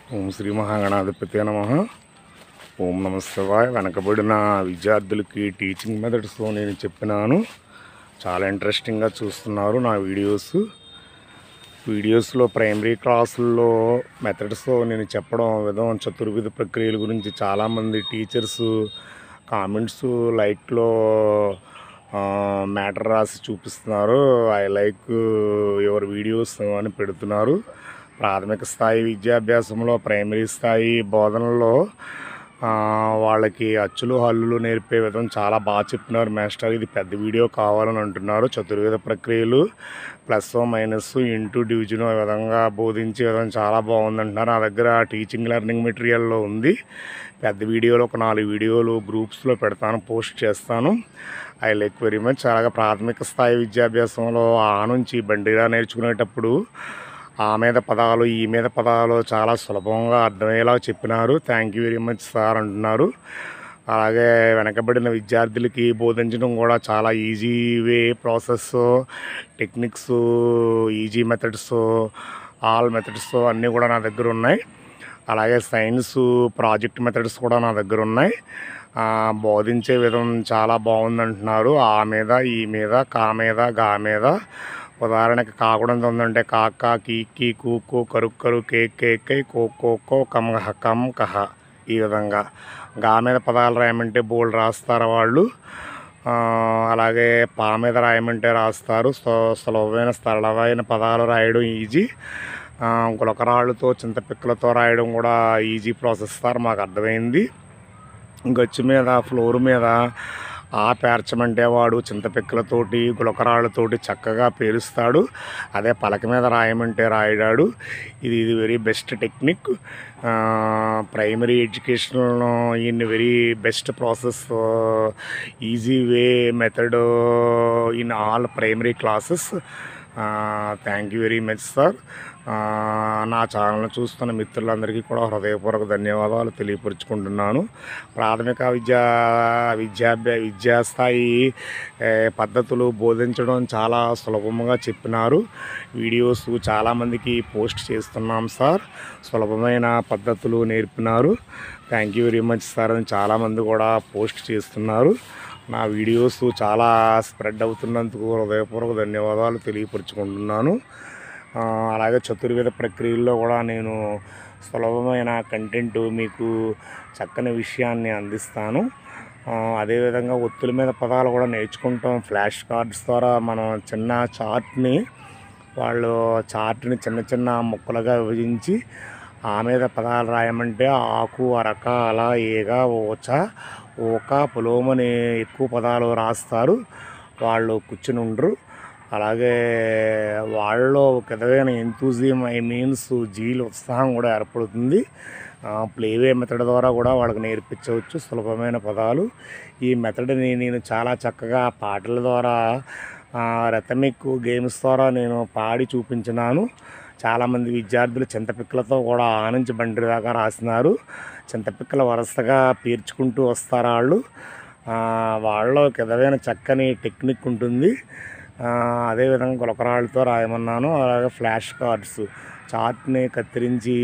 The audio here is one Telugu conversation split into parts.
ఓం శ్రీ మహాగణాధిపతి నమ ఓం నమస్తవాయ్ వెనకబడిన విద్యార్థులకి టీచింగ్ మెథడ్స్ నేను చెప్పినాను చాలా ఇంట్రెస్టింగ్గా చూస్తున్నారు నా వీడియోస్ వీడియోస్లో ప్రైమరీ క్లాసుల్లో మెథడ్స్ నేను చెప్పడం విధం చతుర్విధ ప్రక్రియల గురించి చాలామంది టీచర్స్ కామెంట్స్ లైక్లో మ్యాటర్ రాసి చూపిస్తున్నారు ఐ లైక్ యువర్ వీడియోస్ అని పెడుతున్నారు ప్రాథమిక స్థాయి విద్యాభ్యాసంలో ప్రైమరీ స్థాయి బోధనలో ఆ, వాళ్ళకి అచ్చులు హల్లులు నేర్పే విధం చాలా బాగా చెప్పినారు మాస్టర్ ఇది పెద్ద వీడియో కావాలని అంటున్నారు చతుర్వేద ప్రక్రియలు ప్లస్ మైనస్ ఇంటూ డివిజన్ ఈ విధంగా బోధించే విధం చాలా బాగుంది అంటున్నారు నా దగ్గర టీచింగ్ లెర్నింగ్ మెటీరియల్లో ఉంది పెద్ద వీడియోలు ఒక నాలుగు వీడియోలు గ్రూప్స్లో పెడతాను పోస్ట్ చేస్తాను ఐ లైక్ వెరీ మచ్ అలాగే ప్రాథమిక స్థాయి విద్యాభ్యాసంలో ఆ నుంచి బండిరా నేర్చుకునేటప్పుడు ఆ మీద పదాలు ఈ మీద పదాలు చాలా సులభంగా అర్థమయ్యేలా చెప్పినారు thank you very much sir అంటున్నారు అలాగే వెనకబడిన విద్యార్థులకి బోధించడం కూడా చాలా easy way process techniques easy methods all methods అన్నీ కూడా నా దగ్గర ఉన్నాయి అలాగే సైన్స్ ప్రాజెక్ట్ మెథడ్స్ కూడా నా దగ్గర ఉన్నాయి ఆ, బోధించే విధం చాలా బాగుందంటున్నారు ఆ మీద ఈ మీద కా మీద గా మీద ఉదాహరణకి కాకుండా ఉందంటే కాక కీ కూకు కరుక్ కరు కే కే కై కో కో కో కమ్ కహ కమ్ కహ ఈ విధంగా గా మీద పదాలు రాయమంటే బోల్డ్ రాస్తారు వాళ్ళు ఆ, అలాగే పా మీద రాయమంటే రాస్తారు సో సులభమైన సరళమైన పదాలు రాయడం ఈజీ ఆ, గులకరాళ్ళతో చింతపిక్కలతో రాయడం కూడా ఈజీ ప్రాసెస్ సార్ మాకు అర్థమైంది గచ్చు మీద ఫ్లోర్ మీద ఆ పేర్చమంటే వాడు చింతపిక్కలతోటి గులకరాళ్ళతోటి చక్కగా పేరుస్తాడు అదే పలక మీద రాయమంటే రాయడాడు ఇది ఇది very best technique primary education in very best process easy way method in all primary classes thank you very much sir నా ఛానల్ని చూస్తున్న మిత్రులందరికీ కూడా హృదయపూర్వక ధన్యవాదాలు తెలియపరుచుకుంటున్నాను ప్రాథమిక విద్యా విద్యాభ్య విద్యాస్థాయి ఏ, పద్ధతులు బోధించడం చాలా సులభంగా చెప్పినారు వీడియోస్ చాలామందికి పోస్ట్ చేస్తున్నాం సార్ సులభమైన పద్ధతులు నేర్పినారు thank you very much sir అని చాలామంది కూడా పోస్ట్ చేస్తున్నారు నా వీడియోస్ చాలా స్ప్రెడ్ అవుతున్నందుకు హృదయపూర్వక ధన్యవాదాలు తెలియపరుచుకుంటున్నాను ఆ, అలాగే చతుర్వేద ప్రక్రియల్లో కూడా నేను సులభమైన కంటెంట్ మీకు చక్కని విషయాన్ని అందిస్తాను ఆ, అదేవిధంగా ఒత్తుల మీద పదాలు కూడా నేర్చుకుంటాం ఫ్లాష్ కార్డ్స్ ద్వారా మనం చిన్న చార్ట్ని వాళ్ళు చార్ట్ని చిన్న చిన్న ముక్కలుగా విభజించి ఆ మీద పదాలు రాయమంటే ఆకు అరక అలా ఏగ ఓచ ఓక పొలోమని ఎక్కువ పదాలు రాస్తారు వాళ్ళు కూర్చుని ఉండరు అలాగే వాళ్ళలో ఒక విధమైన ఎంతూజియం ఐ మీన్స్ జీల్ ఉత్సాహం కూడా ఏర్పడుతుంది ప్లేవే మెథడ్ ద్వారా కూడా వాళ్ళకి నేర్పించవచ్చు సులభమైన పదాలు ఈ మెథడ్ని నేను చాలా చక్కగా పాటల ద్వారా రథమిక్ గేమ్స్ ద్వారా నేను పాడి చూపించినాను చాలామంది విద్యార్థులు చింతపిక్కలతో కూడా ఆనంచి బండి దాకా రాసినారు చింతపిక్కల వరుసగా పేర్చుకుంటూ వస్తారు వాళ్ళు ఆ, వాళ్ళలో ఒక విధమైన చక్కని టెక్నిక్ ఉంటుంది ఆ, అదేవిధంగా గులకరాళ్ళతో రాయమన్నాను అలాగే ఫ్లాష్ కార్డ్స్ చార్ట్ని కత్తిరించి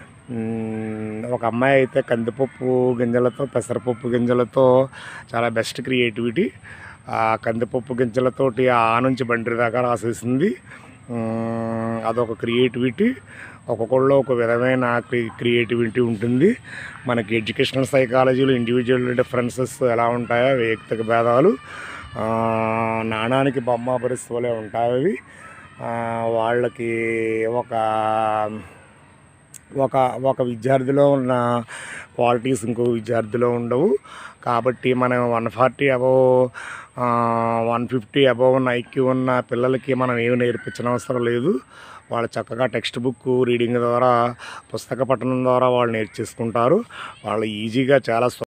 మ్, ఒక అమ్మాయి అయితే కందిపప్పు గింజలతో పెసరపప్పు గింజలతో చాలా బెస్ట్ క్రియేటివిటీ ఆ కందిపప్పు గింజలతోటి ఆ నుంచి బండి దాకా రాసేసింది మ్, అదొక క్రియేటివిటీ ఒక్కొక్కళ్ళు ఒక విధమైన క్రి- క్రియేటివిటీ ఉంటుంది మనకి ఎడ్యుకేషనల్ సైకాలజీలో ఇండివిజువల్ డిఫరెన్సెస్ ఎలా ఉంటాయో వ్యక్తిగత భేదాలు ఆ, నాణానికి బొమ్మ పరిస్థితులే ఉంటాయి అవి ఆ, వాళ్ళకి ఒక ఒక ఒక విద్యార్థిలో ఉన్న క్వాలిటీస్ ఇంకో విద్యార్థిలో ఉండవు కాబట్టి మనం one forty above one fifty above ఉన్న ఐక్యూ ఉన్న పిల్లలకి మనం ఏమి నేర్పించిన అవసరం లేదు వాళ్ళు చక్కగా టెక్స్ట్ బుక్ రీడింగ్ ద్వారా పుస్తక పఠనం ద్వారా వాళ్ళు నేర్చేసుకుంటారు వాళ్ళు ఈజీగా చాలా